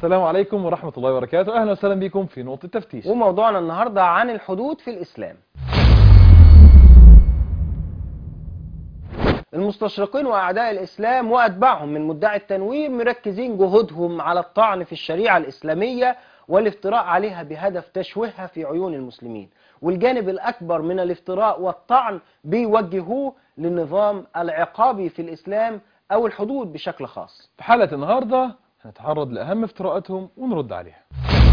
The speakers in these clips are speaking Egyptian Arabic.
السلام عليكم ورحمة الله وبركاته أهلا وسهلا بكم في نقطة التفتيش وموضوعنا النهاردة عن الحدود في الإسلام المستشرقين وأعداء الإسلام وأتباعهم من مدعي التنوير مركزين جهودهم على الطعن في الشريعة الإسلامية والافتراء عليها بهدف تشويهها في عيون المسلمين والجانب الأكبر من الافتراء والطعن بيوجهوه للنظام العقابي في الإسلام أو الحدود بشكل خاص في حلقة النهاردة هنتعرض لأهم افتراءاتهم ونرد عليها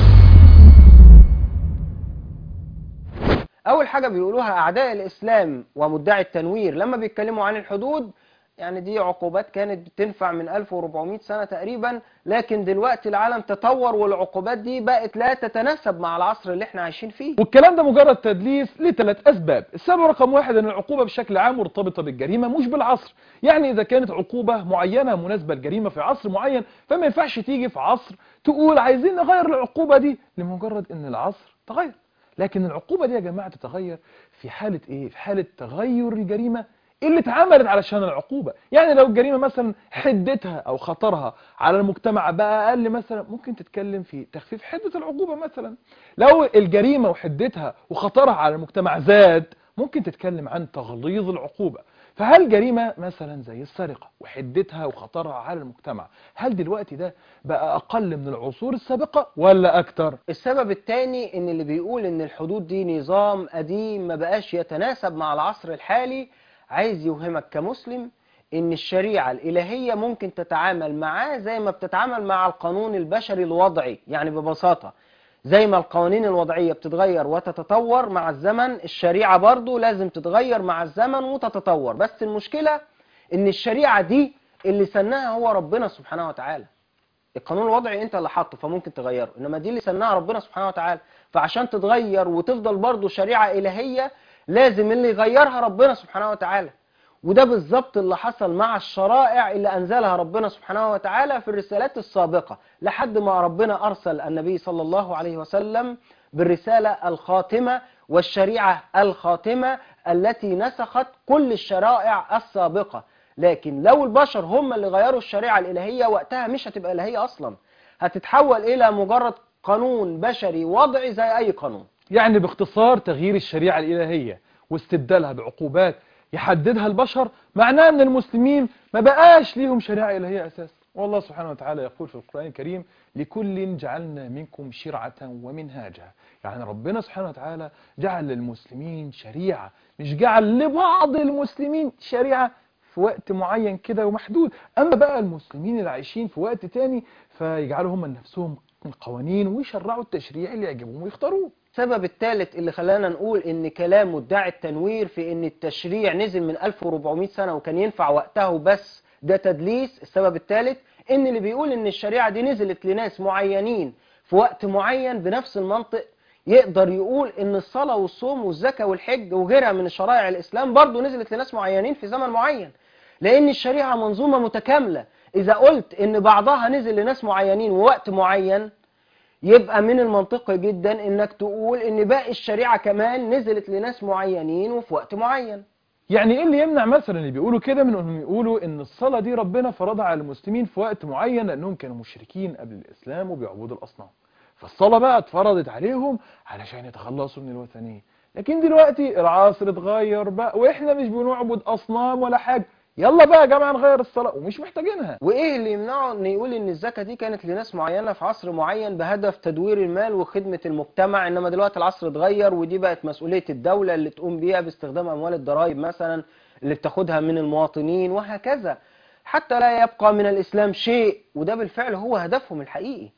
أول حاجة بيقولوها أعداء الإسلام ومدعي التنوير لما بيتكلموا عن الحدود يعني دي عقوبات كانت بتنفع من 1400 سنة تقريبا لكن دلوقتي العالم تطور والعقوبات دي بقت لا تتناسب مع العصر اللي احنا عايشين فيه والكلام ده مجرد تدليس لثلاث أسباب السبب رقم واحد أن العقوبة بشكل عام مرتبطة بالجريمة مش بالعصر يعني إذا كانت عقوبة معينة مناسبة للجريمة في عصر معين فما ينفعش تيجي في عصر تقول عايزين نغير العقوبة دي لمجرد أن العصر تغير لكن العقوبة دي يا جماعة تتغير في حالة إيه؟ في حالة تغير الجريمة اللي اتعملت علشان العقوبة يعني لو الجريمة مثلا حدتها أو خطرها على المجتمع بقى أقل مثلا ممكن تتكلم في تخفيف حدة العقوبة مثلا لو الجريمة وحدتها وخطرها على المجتمع زاد ممكن تتكلم عن تغليظ العقوبة فهل جريمة مثلا زي السرقة وحدتها وخطرها على المجتمع هل دلوقتي ده بقى أقل من العصور السابقة ولا أكتر؟ السبب الثاني ان اللي بيقول ان الحدود دي نظام قديم ما بقاش يتناسب مع العصر الحالي عايز يوهمك كمسلم ان الشريعة الالهية ممكن تتعامل معاه زي ما بتتعامل مع القانون البشري الوضعي يعني ببساطة زي ما القوانين الوضعية بتتغير وتتطور مع الزمن الشريعة برضو لازم تتغير مع الزمن وتتطور بس المشكلة ان الشريعة دي اللي سنها هو ربنا سبحانه وتعالى القانون الوضعي انت اللي حاطه فممكن تغيره انما دي اللي سنها ربنا سبحانه وتعالى فعشان تتغير وتفضل برضو شريعة الهية لازم اللي يغيرها ربنا سبحانه وتعالى وده بالظبط اللي حصل مع الشرائع اللي أنزلها ربنا سبحانه وتعالى في الرسالات السابقة لحد ما ربنا أرسل النبي صلى الله عليه وسلم بالرسالة الخاتمة والشريعة الخاتمة التي نسخت كل الشرائع السابقة لكن لو البشر هم اللي غيروا الشريعة الإلهية وقتها مش هتبقى إلهية أصلا هتتحول إلى مجرد قانون بشري وضعي زي أي قانون يعني باختصار تغيير الشريعة الإلهية واستبدالها بعقوبات يحددها البشر معناه ان المسلمين ما بقاش ليهم شريعة إلهية أساس والله سبحانه وتعالى يقول في القرآن الكريم لكل جعلنا منكم شرعة ومنهاجا يعني ربنا سبحانه وتعالى جعل للمسلمين شريعة مش جعل لبعض المسلمين شريعة في وقت معين كده ومحدود أما بقى المسلمين اللي عايشين في وقت تاني فيجعلوا هم لنفسهم قوانين ويشرعوا التشريع اللي يعجبهم ويختاروه السبب الثالث اللي خلانا نقول ان كلام مدعي التنوير في ان التشريع نزل من 1400 سنة وكان ينفع وقته بس ده تدليس السبب الثالث ان اللي بيقول ان الشريعة دي نزلت لناس معينين في وقت معين بنفس المنطق يقدر يقول ان الصلاة والصوم والزكاة والحج وغيرها من شرائع الاسلام برضو نزلت لناس معينين في زمن معين لان الشريعة منظومة متكاملة اذا قلت ان بعضها نزل لناس معينين ووقت معين يبقى من المنطقي جدا انك تقول ان باقي الشريعة كمان نزلت لناس معينين وفي وقت معين يعني ايه اللي يمنع مثلا اللي بيقولوا كده من انهم يقولوا ان الصلاة دي ربنا فرضها على المسلمين في وقت معين لانهم كانوا مشركين قبل الاسلام وبيعبدوا الاصنام فالصلاة بقى اتفرضت عليهم علشان يتخلصوا من الوثنية لكن دلوقتي العصر اتغير بقى واحنا مش بنعبد اصنام ولا حاجة يلا بقى يا جماعة نغير الصلاة ومش محتاجينها وايه اللي يمنعه ان يقول ان الزكاة دي كانت لناس معينة في عصر معين بهدف تدوير المال وخدمة المجتمع انما دلوقتي العصر اتغير ودي بقت مسؤولية الدولة اللي تقوم بيها باستخدام اموال الضرائب مثلا اللي بتاخدها من المواطنين وهكذا حتى لا يبقى من الاسلام شيء وده بالفعل هو هدفهم الحقيقي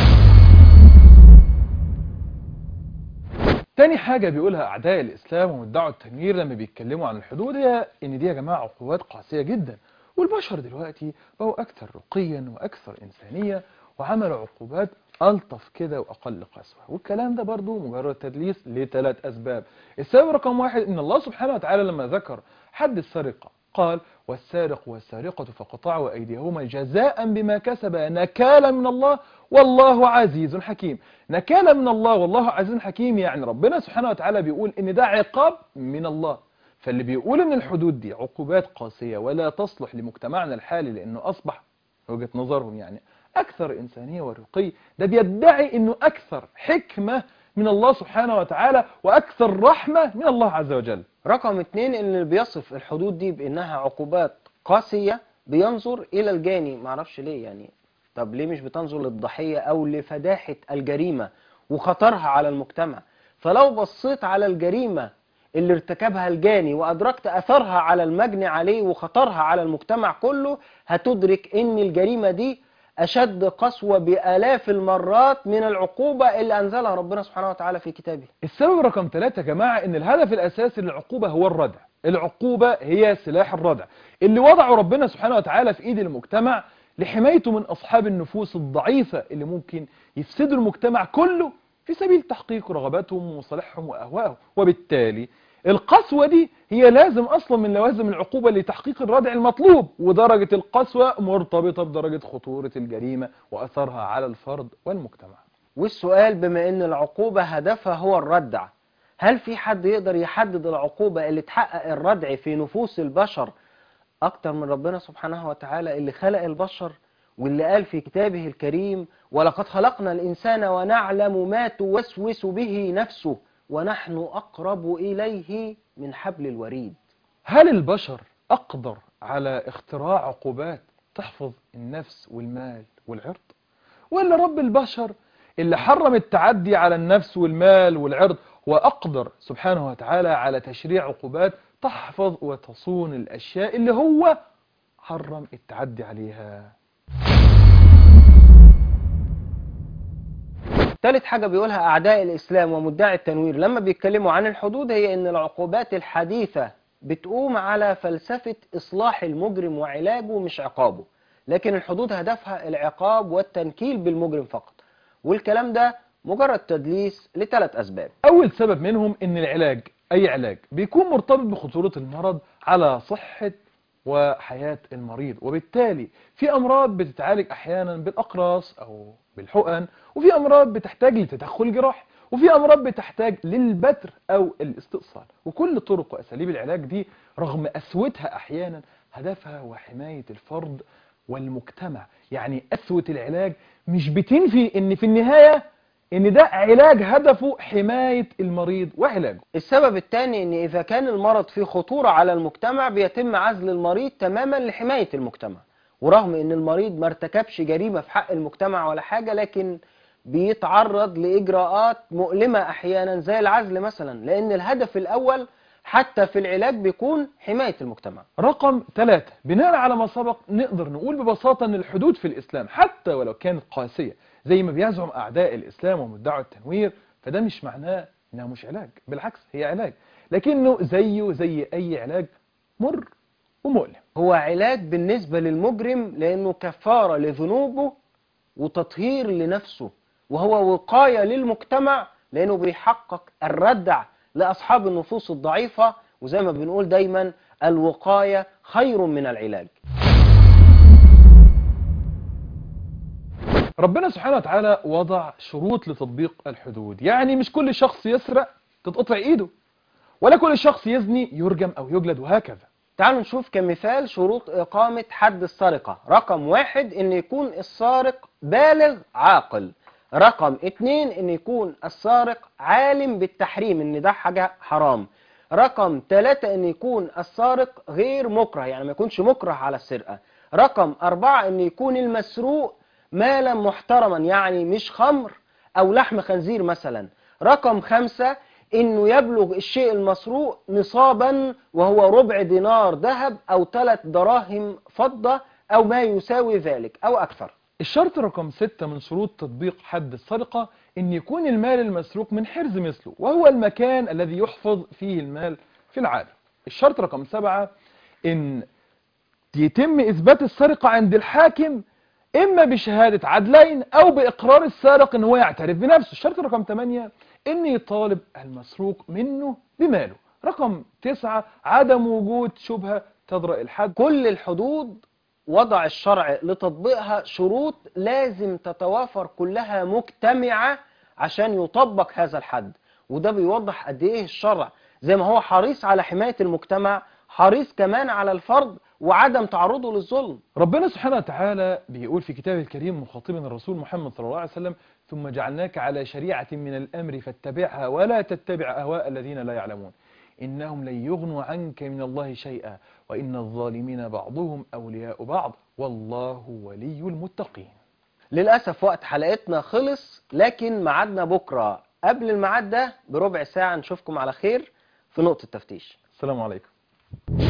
تاني حاجة بيقولها أعداء الإسلام ومدعوا التنوير لما بيتكلموا عن الحدود هي إن دي يا جماعة عقوبات قاسية جدا والبشر دلوقتي بقوا أكثر رقيا وأكثر إنسانية وعملوا عقوبات ألطف كده وأقل قسوة والكلام ده برضو مجرد تدليس لثلاث أسباب السبب رقم واحد إن الله سبحانه وتعالى لما ذكر حد السرقة قال والسارق والسارقة فقطعوا أيديهما جزاء بما كسبا نكالا من الله والله عزيز حكيم نكالا من الله والله عزيز حكيم يعني ربنا سبحانه وتعالى بيقول إن ده عقاب من الله فاللي بيقول إن الحدود دي عقوبات قاسية ولا تصلح لمجتمعنا الحالي لأنه أصبح وجهة نظرهم يعني أكثر إنسانية ورقي ده بيدعي أنه أكثر حكمة من الله سبحانه وتعالى وأكثر رحمة من الله عز وجل رقم اتنين ان اللي بيصف الحدود دي بانها عقوبات قاسية بينظر الى الجاني معرفش ليه يعني طب ليه مش بتنظر للضحية او لفداحة الجريمة وخطرها على المجتمع فلو بصيت على الجريمة اللي ارتكبها الجاني وادركت اثرها على المجني عليه وخطرها على المجتمع كله هتدرك ان الجريمة دي اشد قسوة بالاف المرات من العقوبة اللي انزلها ربنا سبحانه وتعالى في كتابه السبب رقم ثلاثة يا جماعة ان الهدف الاساسي للعقوبة هو الردع العقوبة هي سلاح الردع اللي وضعه ربنا سبحانه وتعالى في ايد المجتمع لحمايته من اصحاب النفوس الضعيفة اللي ممكن يفسدوا المجتمع كله في سبيل تحقيق رغباتهم ومصالحهم واهوائهم وبالتالي القسوة دي هي لازم اصلا من لوازم العقوبة لتحقيق الردع المطلوب ودرجة القسوة مرتبطة بدرجة خطورة الجريمة واثرها على الفرد والمجتمع والسؤال بما ان العقوبة هدفها هو الردع هل في حد يقدر يحدد العقوبة اللي تحقق الردع في نفوس البشر اكتر من ربنا سبحانه وتعالى اللي خلق البشر واللي قال في كتابه الكريم ولقد خلقنا الإنسان ونعلم ما توسوس به نفسه ونحن أقرب إليه من حبل الوريد هل البشر أقدر على اختراع عقوبات تحفظ النفس والمال والعرض ولا رب البشر اللي حرم التعدي على النفس والمال والعرض وأقدر سبحانه وتعالى على تشريع عقوبات تحفظ وتصون الأشياء اللي هو حرم التعدي عليها ثالث حاجة بيقولها أعداء الإسلام ومدعي التنوير لما بيتكلموا عن الحدود هي أن العقوبات الحديثة بتقوم على فلسفة إصلاح المجرم وعلاجه مش عقابه لكن الحدود هدفها العقاب والتنكيل بالمجرم فقط والكلام ده مجرد تدليس لثلاث أسباب أول سبب منهم أن العلاج أي علاج بيكون مرتبط بخطورة المرض على صحة وحياة المريض وبالتالي في أمراض بتتعالج أحيانا بالأقراص أو بالحقن وفي أمراض بتحتاج لتدخل جراحي وفي أمراض بتحتاج للبتر أو الاستئصال وكل طرق وأساليب العلاج دي رغم أسوتها أحيانا هدفها هو حماية الفرد والمجتمع يعني أسوة العلاج مش بتنفي ان في النهاية ان ده علاج هدفه حماية المريض وعلاجه السبب الثاني ان اذا كان المرض فيه خطورة على المجتمع بيتم عزل المريض تماما لحماية المجتمع ورغم ان المريض ما ارتكبش جريمة في حق المجتمع ولا حاجة لكن بيتعرض لإجراءات مؤلمة أحيانا زي العزل مثلا لأن الهدف الأول حتى في العلاج بيكون حماية المجتمع رقم ثلاثة بناء على ما سبق نقدر نقول ببساطة أن الحدود في الإسلام حتى ولو كانت قاسية زي ما بيزعم أعداء الإسلام ومدعوا التنوير فده مش معناه إنها مش علاج بالعكس هي علاج لكنه زيه زي أي علاج مر ومؤلم هو علاج بالنسبة للمجرم لأنه كفارة لذنوبه وتطهير لنفسه وهو وقاية للمجتمع لأنه بيحقق الردع لأصحاب النفوس الضعيفة وزي ما بنقول دايما الوقاية خير من العلاج ربنا سبحانه وتعالى وضع شروط لتطبيق الحدود يعني مش كل شخص يسرق تتقطع ايده ولا كل شخص يزني يرجم او يجلد وهكذا تعالوا نشوف كمثال شروط إقامة حد السرقة رقم واحد إن يكون السارق بالغ عاقل رقم اتنين إن يكون السارق عالم بالتحريم إن ده حاجة حرام رقم ثلاثة إن يكون السارق غير مكره يعني ما يكونش مكره على السرقة رقم أربعة إن يكون المسروق مالا محترما يعني مش خمر أو لحم خنزير مثلا رقم خمسة انه يبلغ الشيء المسروق نصابا وهو ربع دينار ذهب او ثلاث دراهم فضة او ما يساوي ذلك او اكثر الشرط رقم ستة من شروط تطبيق حد السرقة ان يكون المال المسروق من حرز مثله وهو المكان الذي يحفظ فيه المال في العالم الشرط رقم سبعة ان يتم اثبات السرقة عند الحاكم اما بشهادة عدلين او باقرار السارق ان هو يعترف بنفسه الشرط رقم 8 ان يطالب المسروق منه بماله رقم 9 عدم وجود شبهة تضرأ الحد كل الحدود وضع الشرع لتطبيقها شروط لازم تتوافر كلها مجتمعة عشان يطبق هذا الحد وده بيوضح قد ايه الشرع زي ما هو حريص على حماية المجتمع حريص كمان على الفرد وعدم تعرضه للظلم ربنا سبحانه وتعالى بيقول في كتابه الكريم مخاطبا الرسول محمد صلى الله عليه وسلم ثم جعلناك على شريعة من الأمر فاتبعها ولا تتبع أهواء الذين لا يعلمون إنهم لن يغنوا عنك من الله شيئا وإن الظالمين بعضهم أولياء بعض والله ولي المتقين للأسف وقت حلقتنا خلص لكن ميعادنا بكرة قبل الميعاد ده بربع ساعة نشوفكم على خير في نقطة تفتيش السلام عليكم